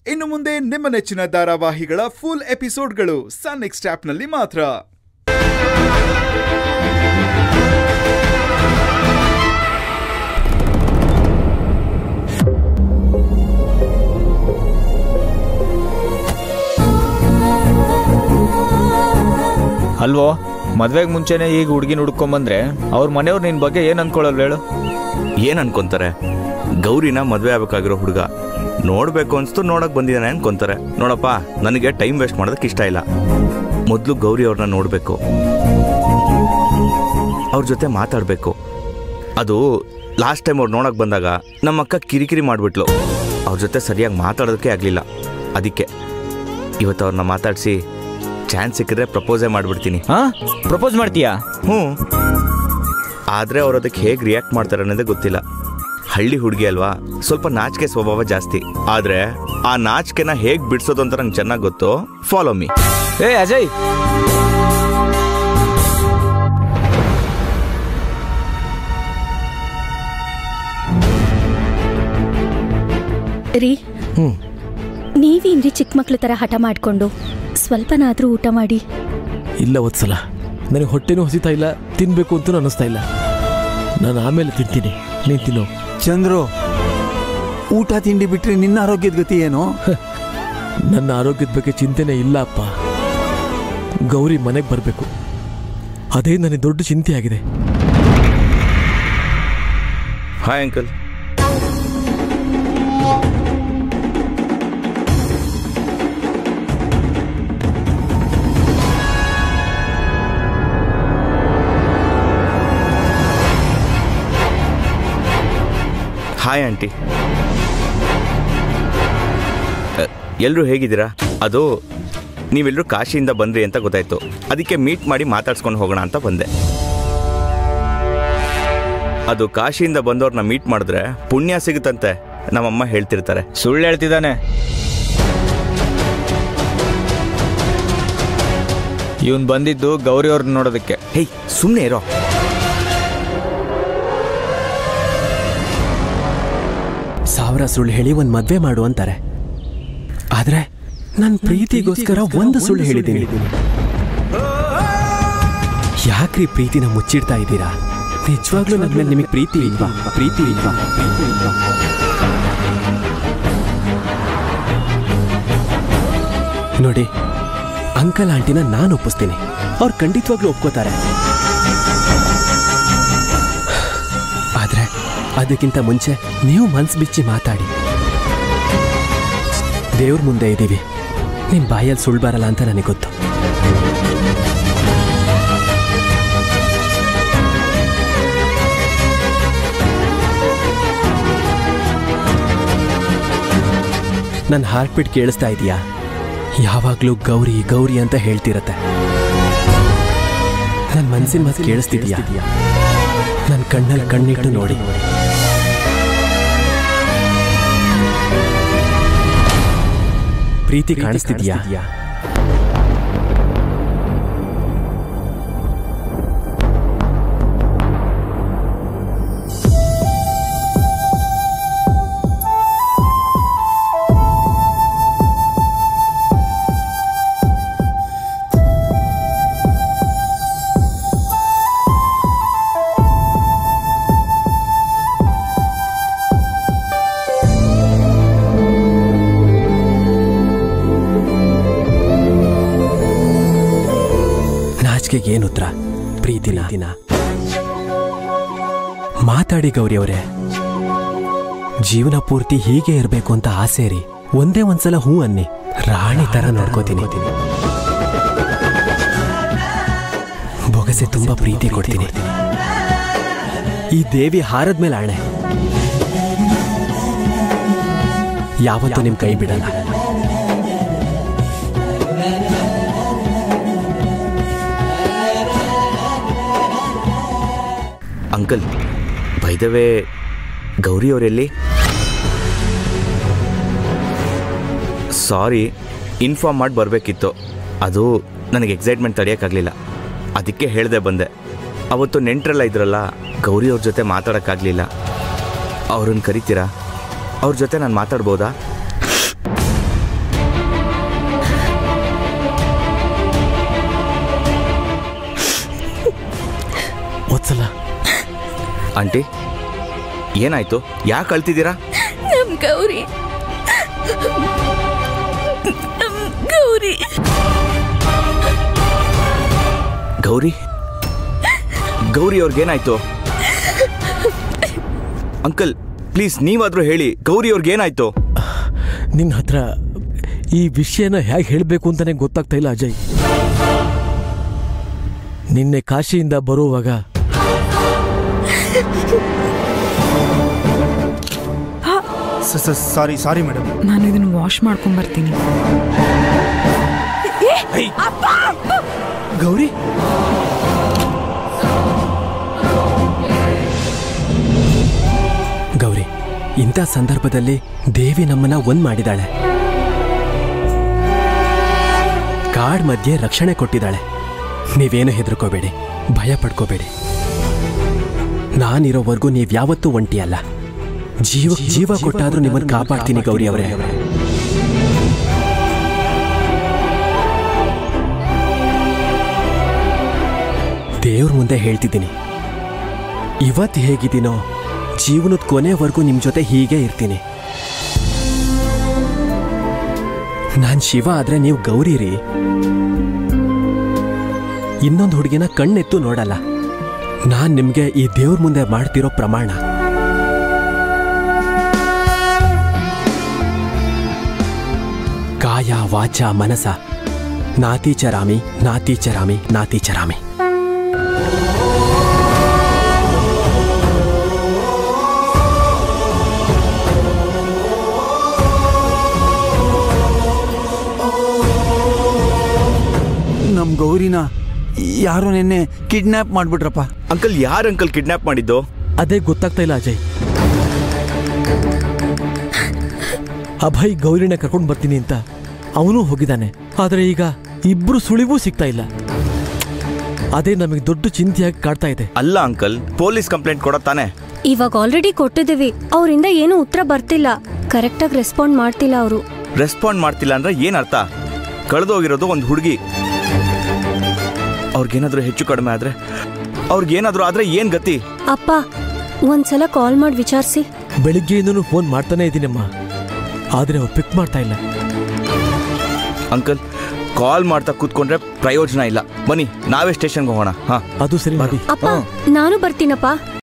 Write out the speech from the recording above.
ಇನ್ನು ಮುಂದೆ ನಿಮ್ಮ ನೆಚ್ಚಿನ ಧಾರಾವಾಹಿಗಳ ಫುಲ್ ಎಪಿಸೋಡ್ಗಳು ಸನ್ ನೆಕ್ಸ್ಟ್ ಆಪ್ನಲ್ಲಿ ಮಾತ್ರ ಅಲ್ವೋ ಮದ್ವೆಗೆ ಮುಂಚೆನೆ ಈಗ ಹುಡುಗಿನ ಹುಡ್ಕೊಂಬಂದ್ರೆ ಅವ್ರ ಮನೆಯವ್ರು ನಿನ್ ಬಗ್ಗೆ ಏನ್ ಅನ್ಕೊಳ್ಳಲ್ವ ಹೇಳು ಏನ್ ಅನ್ಕೊಂತಾರೆ ಗೌರಿನ ಮದ್ವೆ ಆಗ್ಬೇಕಾಗಿರೋ ಹುಡುಗ ನೋಡ್ಬೇಕು ಅನ್ಸ್ತು ನೋಡಕ್ ಬಂದಿದ್ದಾನೆ ಅನ್ಕೊಂತಾರೆ ನೋಡಪ್ಪ ನನಗೆ ಟೈಮ್ ವೇಸ್ಟ್ ಮಾಡೋದಕ್ಕೆ ಇಷ್ಟ ಇಲ್ಲ ಮೊದಲು ಗೌರಿ ಅವ್ರನ್ನ ನೋಡ್ಬೇಕು ಅವ್ರ ಜೊತೆ ಮಾತಾಡ್ಬೇಕು ಅದು ಲಾಸ್ಟ್ ಟೈಮ್ ಅವ್ರು ನೋಡಕ್ ಬಂದಾಗ ನಮ್ಮ ಅಕ್ಕ ಕಿರಿಕಿರಿ ಮಾಡ್ಬಿಟ್ಲು ಅವ್ರ ಜೊತೆ ಸರಿಯಾಗಿ ಮಾತಾಡೋದಕ್ಕೆ ಆಗ್ಲಿಲ್ಲ ಅದಕ್ಕೆ ಇವತ್ತು ಅವ್ರನ್ನ ಮಾತಾಡಿಸಿ ಚಾನ್ಸ್ ಸಿಕ್ಕಿದ್ರೆ ಪ್ರಪೋಸೇ ಮಾಡ್ಬಿಡ್ತೀನಿ ಹಾ ಪ್ರಪೋಸ್ ಮಾಡ್ತೀಯಾ ಹ್ಞೂ ಆದರೆ ಅವ್ರು ಅದಕ್ಕೆ ಹೇಗೆ ರಿಯಾಕ್ಟ್ ಮಾಡ್ತಾರೆ ಅನ್ನೋದೇ ಗೊತ್ತಿಲ್ಲ ಹಳ್ಳಿ ಹುಡುಗಿ ಅಲ್ವಾ ಸ್ವಲ್ಪ ನಾಚಿಕೆ ಸ್ವಭಾವ ಜಾಸ್ತಿ ಆದರೆ ಆ ನಾಚಿಕೆನ ಹೇಗೆ ಬಿಡಿಸೋದು ಅಂತ ನಂಗೆ ಚೆನ್ನಾಗಿ ಗೊತ್ತು ಫಾಲೋ ಮೀ ಏ ಅಜಯ್ ರೀ ನೀವೇನ್ರಿ ಚಿಕ್ಕ ಮಕ್ಳ ತರ ಹಠ ಮಾಡ್ಕೊಂಡು ಸ್ವಲ್ಪನಾದ್ರೂ ಊಟ ಮಾಡಿ ಇಲ್ಲ ವತ್ಸಲ ನನಗೆ ಹೊಟ್ಟೆನೂ ಹಸಿತಾ ಇಲ್ಲ ತಿನ್ಬೇಕು ಅಂತೂ ಅನ್ನಿಸ್ತಾ ಇಲ್ಲ ನಾನು ಆಮೇಲೆ ತಿಂತೀನಿ ನೀನು ತಿನ್ನು ಚಂದ್ರು ಊಟ ತಿಂಡಿ ಬಿಟ್ರೆ ನಿನ್ನ ಆರೋಗ್ಯದ ಗತಿ ಏನು ನನ್ನ ಆರೋಗ್ಯದ ಬಗ್ಗೆ ಚಿಂತೆನೇ ಇಲ್ಲ ಅಪ್ಪ ಗೌರಿ ಮನೆಗೆ ಬರಬೇಕು ಅದೇ ನನಗೆ ದೊಡ್ಡ ಚಿಂತೆ ಆಗಿದೆ ಹಾಯ್ ಅಂಕಲ್ ಹಾಯ್ ಆಂಟಿ ಎಲ್ಲರೂ ಹೇಗಿದ್ದೀರಾ ಅದು ನೀವೆಲ್ಲರೂ ಕಾಶಿಯಿಂದ ಬಂದ್ರಿ ಅಂತ ಗೊತ್ತಾಯ್ತು ಅದಕ್ಕೆ ಮೀಟ್ ಮಾಡಿ ಮಾತಾಡ್ಸ್ಕೊಂಡು ಹೋಗೋಣ ಅಂತ ಬಂದೆ ಅದು ಕಾಶಿಯಿಂದ ಬಂದವ್ರನ್ನ ಮೀಟ್ ಮಾಡಿದ್ರೆ ಪುಣ್ಯ ಸಿಗುತ್ತಂತೆ ನಮ್ಮಮ್ಮ ಹೇಳ್ತಿರ್ತಾರೆ ಸುಳ್ಳು ಹೇಳ್ತಿದ್ದಾನೆ ಇವನ್ ಬಂದಿದ್ದು ಗೌರಿ ಅವ್ರನ್ನ ನೋಡೋದಕ್ಕೆ ಹೇಯ್ ಸುಮ್ಮನೆ ಇರೋ ಸಾವಿರ ಸುಳ್ಳು ಹೇಳಿ ಒಂದು ಮದ್ವೆ ಮಾಡು ಅಂತಾರೆ ಆದ್ರೆ ನನ್ನ ಪ್ರೀತಿಗೋಸ್ಕರ ಒಂದು ಸುಳ್ಳು ಹೇಳಿದ್ದೀನಿ ಯಾಕ್ರಿ ಪ್ರೀತಿನ ಮುಚ್ಚಿಡ್ತಾ ಇದ್ದೀರಾ ನಿಜವಾಗ್ಲೂ ನನ್ನ ಮೇಲೆ ನಿಮಗೆ ಪ್ರೀತಿ ಇಲ್ವಾ ಪ್ರೀತಿ ಇಲ್ವಾ ಪ್ರೀತಿ ಇಲ್ವಾ ನೋಡಿ ಅಂಕಲ್ ಆಂಟಿನ ನಾನು ಒಪ್ಪಿಸ್ತೀನಿ ಅವ್ರು ಖಂಡಿತವಾಗ್ಲೂ ಒಪ್ಕೋತಾರೆ ಆದ್ರೆ ಅದಕ್ಕಿಂತ ಮುಂಚೆ ನೀವು ಮನ್ಸು ಬಿಚ್ಚಿ ಮಾತಾಡಿ ದೇವ್ರ ಮುಂದೆ ಇದ್ದೀವಿ ನಿಮ್ ಬಾಯಲ್ಲಿ ಸುಳ್ಳು ಬರಲ್ಲ ಅಂತ ನನಗೆ ಗೊತ್ತು ನನ್ನ ಹಾರ್ಟ್ ಬೀಟ್ ಕೇಳಿಸ್ತಾ ಇದೆಯಾ ಯಾವಾಗಲೂ ಗೌರಿ ಗೌರಿ ಅಂತ ಹೇಳ್ತಿರತ್ತೆ ನನ್ನ ಮನಸ್ಸಿನ ಮಾತು ಕೇಳಿಸ್ತಿದ್ಯಾ ನನ್ನ ಕಣ್ಣಲ್ಲಿ ಕಣ್ಣಿಟ್ಟು ನೋಡಿ ಪ್ರೀತಿ ಕಾಣಿಸ್ತಿದ್ಯಾ ನಾಚಿಕೆಗೆ ಏನು ಉತ್ತರ ಪ್ರೀತಿನ ದಿನ ಮಾತಾಡಿ ಗೌರಿ ಅವರೇ ಜೀವನ ಪೂರ್ತಿ ಹೀಗೆ ಇರಬೇಕು ಅಂತ ಆಸೆ ರೀ ಒಂದೇ ಒಂದ್ಸಲ ಹೂ ಅನ್ನಿ ರಾಣಿ ತರ ನೋಡ್ಕೋತೀನಿ ಬೊಗಸೆ ತುಂಬಾ ಪ್ರೀತಿ ಕೊಡ್ತೀನಿ ಈ ದೇವಿ ಹಾರದ ಮೇಲೆ ಆಣೆ ಯಾವತ್ತೂ ನಿಮ್ ಕೈ ಬಿಡಲ್ಲ ಅಂಕಲ್ ಬೈದವೇ ಗೌರಿ ಅವರೆಲ್ಲಿ ಸಾರಿ ಇನ್ಫಾರ್ಮ್ ಮಾಡಿ ಬರಬೇಕಿತ್ತು ಅದು ನನಗೆ ಎಕ್ಸೈಟ್ಮೆಂಟ್ ತಡೆಯೋಕ್ಕಾಗಲಿಲ್ಲ ಅದಕ್ಕೆ ಹೇಳ್ದೆ ಬಂದೆ ಅವತ್ತು ನೆಂಟ್ರೆಲ್ಲ ಇದ್ರಲ್ಲ ಗೌರಿ ಅವ್ರ ಜೊತೆ ಮಾತಾಡೋಕ್ಕಾಗಲಿಲ್ಲ ಅವ್ರನ್ನ ಕರಿತೀರಾ ಅವ್ರ ಜೊತೆ ನಾನು ಮಾತಾಡ್ಬೋದಾ ಆಂಟಿ ಏನಾಯ್ತು ಯಾಕೆ ಅಳ್ತಿದ್ದೀರಾ ನಮ್ ಗೌರಿ ನಮ್ ಗೌರಿ ಗೌರಿ ಗೌರಿ ಅವ್ರಿಗೇನಾಯ್ತು ಅಂಕಲ್ ಪ್ಲೀಸ್ ನೀವಾದ್ರೂ ಹೇಳಿ ಗೌರಿ ಅವ್ರಿಗೇನಾಯ್ತು ನಿನ್ನ ಹತ್ರ ಈ ವಿಷಯನ ಹೇಗೆ ಹೇಳಬೇಕು ಅಂತಾನೆ ಗೊತ್ತಾಗ್ತಾ ಇಲ್ಲ ಅಜಯ್ ನಿನ್ನೆ ಕಾಶಿಯಿಂದ ಬರುವಾಗ ಸಾರಿ ಸಾರಿ ಮೇಡಮ್ ನಾನು ಇದನ್ನ ವಾಶ್ ಮಾಡ್ಕೊಂಡ್ ಬರ್ತೀನಿ ಗೌರಿ ಗೌರಿ ಇಂಥ ಸಂದರ್ಭದಲ್ಲಿ ದೇವಿ ನಮ್ಮನ್ನ ಒಂದ್ ಮಾಡಿದಾಳೆ ಕಾಡ್ ಮಧ್ಯೆ ರಕ್ಷಣೆ ಕೊಟ್ಟಿದ್ದಾಳೆ ನೀವೇನು ಹೆದರ್ಕೋಬೇಡಿ ಭಯ ಪಡ್ಕೋಬೇಡಿ ನಾನಿರೋವರೆಗೂ ನೀವ್ ಯಾವತ್ತೂ ಒಂಟಿ ಅಲ್ಲ ಜೀವ ಜೀವ ಕೊಟ್ಟಾದ್ರೂ ನಿಮ್ಮನ್ನ ಕಾಪಾಡ್ತೀನಿ ಗೌರಿ ಅವರೇ ದೇವ್ರ ಮುಂದೆ ಹೇಳ್ತಿದ್ದೀನಿ ಇವತ್ತು ಹೇಗಿದ್ದೀನೋ ಜೀವನದ ಕೊನೆವರೆಗೂ ನಿಮ್ಮ ಜೊತೆ ಹೀಗೆ ಇರ್ತೀನಿ ನಾನ್ ಶಿವ ಆದ್ರೆ ನೀವು ಗೌರಿ ರೀ ಇನ್ನೊಂದು ಹುಡುಗಿನ ಕಣ್ಣೆತ್ತು ನೋಡಲ್ಲ ನಾನ್ ನಿಮ್ಗೆ ಈ ದೇವ್ರ ಮುಂದೆ ಮಾಡ್ತಿರೋ ಪ್ರಮಾಣ ಕಾಯ ವಾಚ ಮನಸ ನಾತೀಚರಾಮಿ ನಾತೀಚರಾಮಿ ನಾತೀಚರಾಮಿ ನಮ್ ಗೌರಿನ ಯಾರೋ ನಿನ್ನೆ ಕಿಡ್ನಾಪ್ ಮಾಡ್ಬಿಟ್ರಪ್ಪ ಅಂಕಲ್ ಯಾರು ಅಂಕಲ್ ಕಿಡ್ನಾಪ್ ಮಾಡಿದ್ದು ಅದೇ ಗೊತ್ತಾಗ್ತಾ ಇಲ್ಲ ಅಜಯ್ ಅಭಯ್ ಗೌರಿನ ಕರ್ಕೊಂಡು ಬರ್ತೀನಿ ಅಂತ ಅವನು ಹೋಗಿದ್ದಾನೆ ಆದ್ರೆ ಈಗ ಇಬ್ರು ಸುಳಿವೂ ಸಿಗ್ತಾ ಇಲ್ಲ ಅದೇ ನಮಗೆ ದೊಡ್ಡ ಚಿಂತೆಯಾಗಿ ಕಾಡ್ತಾ ಇದೆ ಅಲ್ಲ ಅಂಕಲ್ ಪೊಲೀಸ್ ಕಂಪ್ಲೇಂಟ್ ಕೊಡೋ ತಾನೆ ಇವಾಗ ಆಲ್ರೆಡಿ ಕೊಟ್ಟಿದ್ದೀವಿ ಅವರಿಂದ ಏನೂ ಉತ್ತರ ಬರ್ತಿಲ್ಲ ಕರೆಕ್ಟಾಗಿ ರೆಸ್ಪಾಂಡ್ ಮಾಡ್ತಿಲ್ಲ ಅವರು ರೆಸ್ಪಾಂಡ್ ಮಾಡ್ತಿಲ್ಲ ಅಂದ್ರೆ ಏನ್ ಅರ್ಥ ಕಳೆದೋಗಿರೋದು ಒಂದು ಹುಡುಗಿ ಅವ್ರಿಗೇನಾದ್ರೂ ಹೆಚ್ಚು ಕಡಿಮೆ ಆದ್ರೆ ಅವ್ರಿಗೇನಾದ್ರೂ ಆದ್ರೆ ಏನ್ ಗತಿ ಅಪ್ಪ ಒಂದ್ಸಲ ಕಾಲ್ ಮಾಡಿ ವಿಚಾರಿಸಿ ಬೆಳಿಗ್ಗೆಯಿಂದನೂ ಫೋನ್ ಮಾಡ್ತಾನೆ ಇದ್ದೀನಮ್ಮ ಆದ್ರೆ ಅವ್ರು ಪಿಕ್ ಮಾಡ್ತಾ ಇಲ್ಲ ಅಂಕಲ್ ಕಾಲ್ ಮಾಡ್ತಾ ಕೂತ್ಕೊಂಡ್ರೆ ಪ್ರಯೋಜನ ಇಲ್ಲ ಬನ್ನಿ ನಾವೇ ಸ್ಟೇಷನ್ಗೆ ಹೋಗೋಣ ಹಾ ಅದು ಸರಿ ಮಾಡಿ ಅಪ್ಪ ನಾನು ಬರ್ತೀನಪ್ಪ